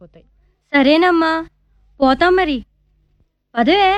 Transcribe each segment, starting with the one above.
అయిపోతాయి సరేనమ్మా పోతాం మరి పదవే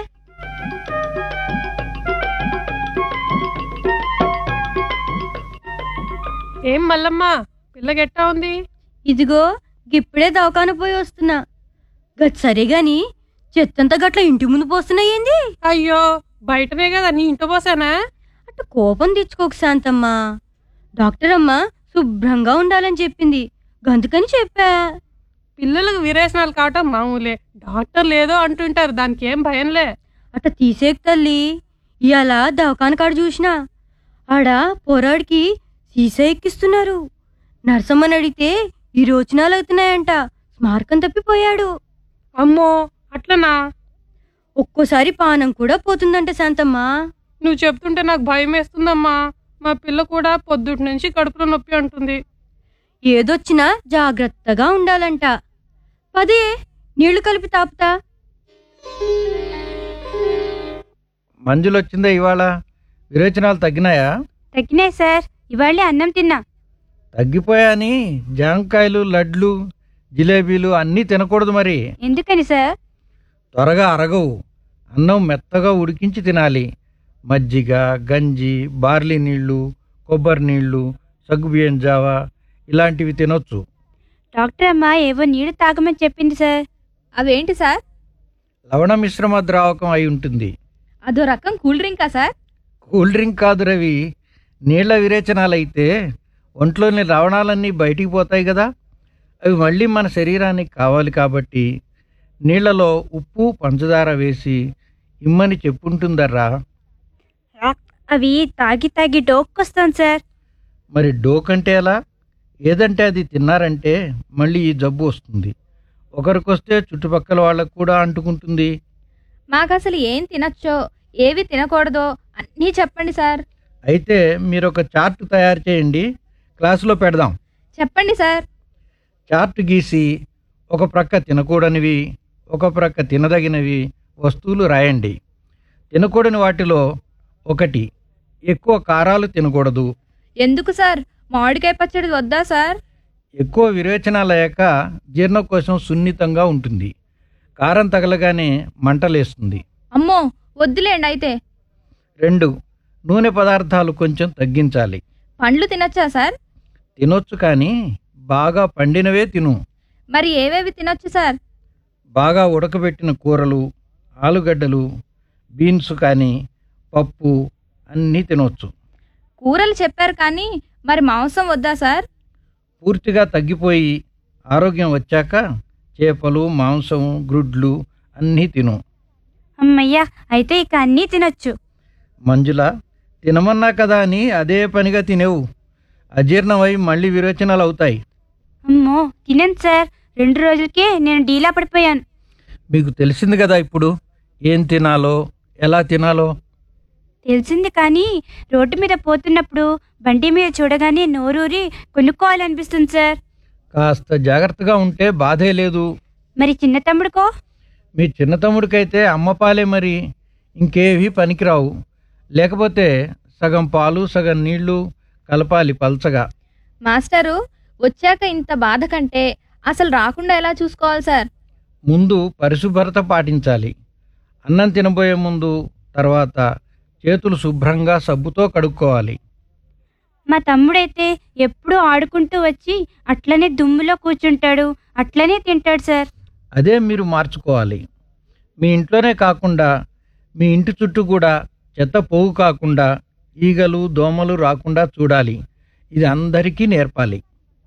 ఏం మల్లమ్మ పిల్లగెట్టా ఉంది ఇదిగో గిప్పుడే దవాఖాన పోయి వస్తున్నా గట్ సరే గాని చెత్తంతా గట్ల ఇంటి ముందు పోస్తున్నాయేంది అయ్యో బయటనే కదా నీ ఇంట్లో పోసానా అటు కోపం తెచ్చుకోక శాంతమ్మా డాక్టర్ అమ్మ శుభ్రంగా ఉండాలని చెప్పింది గందుకని చెప్పా పిల్లలకు విరేచనాలు కావటం మామూలే డాక్టర్ లేదో అంటుంటారు దానికి ఏం భయంలే అట్ట తీసేక తల్లి ఇవాళ దవాఖాన కాడ చూసినా ఆడ పోరాడికి సీసా ఎక్కిస్తున్నారు నర్సమ్మని అడిగితే ఈ రోచనాలు అవుతున్నాయంట స్మారకం తప్పిపోయాడు అమ్మో అట్లనా ఒక్కోసారి పానం కూడా పోతుందంట శాంతమ్మ నువ్వు చెప్తుంటే నాకు భయం వేస్తుందమ్మా మా పిల్ల కూడా పొద్దుటి నుంచి కడుపులో నొప్పి అంటుంది ఏదొచ్చినా జాగ్రత్తగా ఉండాలంట పదే నీళ్లు కలిపి తాపుతా మంజులు వచ్చిందా ఇవాళ విరేచనాలు తగ్గినాయా తగ్గినాయి సార్ ఇవాళే అన్నం తిన్నా తగ్గిపోయాని జాంకాయలు లడ్లు జిలేబీలు అన్నీ తినకూడదు మరి ఎందుకని సార్ త్వరగా అరగవు అన్నం మెత్తగా ఉడికించి తినాలి మజ్జిగ గంజి బార్లీ నీళ్లు కొబ్బరి నీళ్లు సగ్గుబియ్యం జావా ఇలాంటివి తినొచ్చు డాక్టర్ అమ్మ ఏవో నీళ్లు తాగమని చెప్పింది సార్ అవేంటి సార్ లవణ మిశ్రమ ద్రావకం అయి ఉంటుంది అదో రకం కూల్ డ్రింకా సార్ కూల్ డ్రింక్ కాదు రవి నీళ్ల విరేచనాలైతే ఒంట్లోని లవణాలన్నీ బయటికి పోతాయి కదా అవి మళ్ళీ మన శరీరానికి కావాలి కాబట్టి నీళ్లలో ఉప్పు పంచదార వేసి ఇమ్మని చెప్పుంటుందర్రా అవి తాగి తాగి డోక్కొస్తాను సార్ మరి డోకంటే ఎలా ఏదంటే అది తిన్నారంటే మళ్ళీ ఈ జబ్బు వస్తుంది ఒకరికొస్తే చుట్టుపక్కల వాళ్ళకు కూడా అంటుకుంటుంది మాకు అసలు ఏం తినచ్చో ఏవి తినకూడదో అన్నీ చెప్పండి సార్ అయితే మీరు ఒక చార్ట్ తయారు చేయండి క్లాసులో పెడదాం చెప్పండి సార్ చార్ట్ గీసి ఒక ప్రక్క తినకూడనివి ఒక ప్రక్క తినదగినవి వస్తువులు రాయండి తినకూడని వాటిలో ఒకటి ఎక్కువ కారాలు తినకూడదు ఎందుకు సార్ మామిడికాయ పచ్చడి వద్దా సార్ ఎక్కువ విరేచనాలు అయ్యాక జీర్ణకోశం సున్నితంగా ఉంటుంది కారం తగలగానే మంటలేస్తుంది అమ్మో వద్దులేండి అయితే రెండు నూనె పదార్థాలు కొంచెం తగ్గించాలి పండ్లు తినచ్చా సార్ తినొచ్చు కానీ బాగా పండినవే తిను మరి ఏవేవి తినొచ్చు సార్ బాగా ఉడకబెట్టిన కూరలు ఆలుగడ్డలు బీన్స్ కానీ పప్పు అన్నీ తినొచ్చు కూరలు చెప్పారు కానీ మరి మాంసం వద్దా సార్ పూర్తిగా తగ్గిపోయి ఆరోగ్యం వచ్చాక చేపలు మాంసం గ్రుడ్లు అన్నీ తిను అమ్మయ్యా అయితే ఇక అన్నీ తినొచ్చు మంజుల తినమన్నా కదా అని అదే పనిగా తినేవు అజీర్ణమై మళ్ళీ విరోచనాలు అవుతాయి అమ్మో తినను సార్ రెండు రోజులకే నేను డీలా పడిపోయాను మీకు తెలిసింది కదా ఇప్పుడు ఏం తినాలో ఎలా తినాలో తెలిసింది కానీ రోడ్డు మీద పోతున్నప్పుడు బండి మీద చూడగానే నోరూరి కొనుక్కోవాలనిపిస్తుంది సార్ కాస్త జాగ్రత్తగా ఉంటే బాధే లేదు మరి చిన్న తమ్ముడుకో మీ చిన్న తమ్ముడికైతే అమ్మ పాలే మరి ఇంకేవి పనికిరావు లేకపోతే సగం పాలు సగం నీళ్లు కలపాలి పల్చగా మాస్టరు వచ్చాక ఇంత బాధ కంటే అసలు రాకుండా ఎలా చూసుకోవాలి సార్ ముందు పరిశుభ్రత పాటించాలి అన్నం తినబోయే ముందు తర్వాత చేతులు శుభ్రంగా సబ్బుతో కడుక్కోవాలి మా తమ్ముడైతే ఎప్పుడూ ఆడుకుంటూ వచ్చి అట్లనే దుమ్ములో కూర్చుంటాడు అట్లనే తింటాడు సార్ అదే మీరు మార్చుకోవాలి మీ ఇంట్లోనే కాకుండా మీ ఇంటి చుట్టూ కూడా చెత్త పోగు కాకుండా ఈగలు దోమలు రాకుండా చూడాలి ఇది అందరికీ నేర్పాలి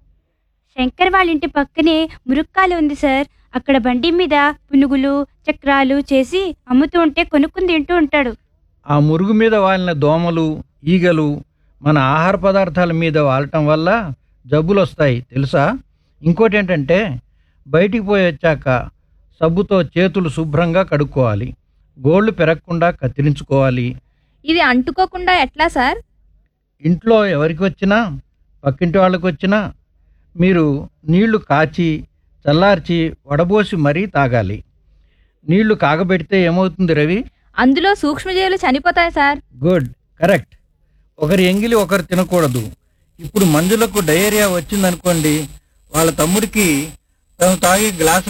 శంకర్ వాళ్ళ ఇంటి పక్కనే మురుక్కాలు ఉంది సార్ అక్కడ బండి మీద పునుగులు చక్రాలు చేసి అమ్ముతూ ఉంటే కొనుక్కుని తింటూ ఉంటాడు ఆ మురుగు మీద వాలిన దోమలు ఈగలు మన ఆహార పదార్థాల మీద వాలటం వల్ల జబ్బులు వస్తాయి తెలుసా ఇంకోటి ఏంటంటే బయటికి పోయి వచ్చాక సబ్బుతో చేతులు శుభ్రంగా కడుక్కోవాలి గోళ్ళు పెరగకుండా కత్తిరించుకోవాలి ఇది అంటుకోకుండా ఎట్లా సార్ ఇంట్లో ఎవరికి వచ్చినా పక్కింటి వాళ్ళకి వచ్చినా మీరు నీళ్లు కాచి చల్లార్చి వడబోసి మరీ తాగాలి నీళ్లు కాగబెడితే ఏమవుతుంది రవి అందులో సూక్ష్మజీవులు చనిపోతాయి సార్ గుడ్ కరెక్ట్ ఒకరి ఎంగిలి ఒకరు తినకూడదు ఇప్పుడు మంజులకు డయేరియా వచ్చిందనుకోండి వాళ్ళ తమ్ముడికి తను తాగి గ్లాసు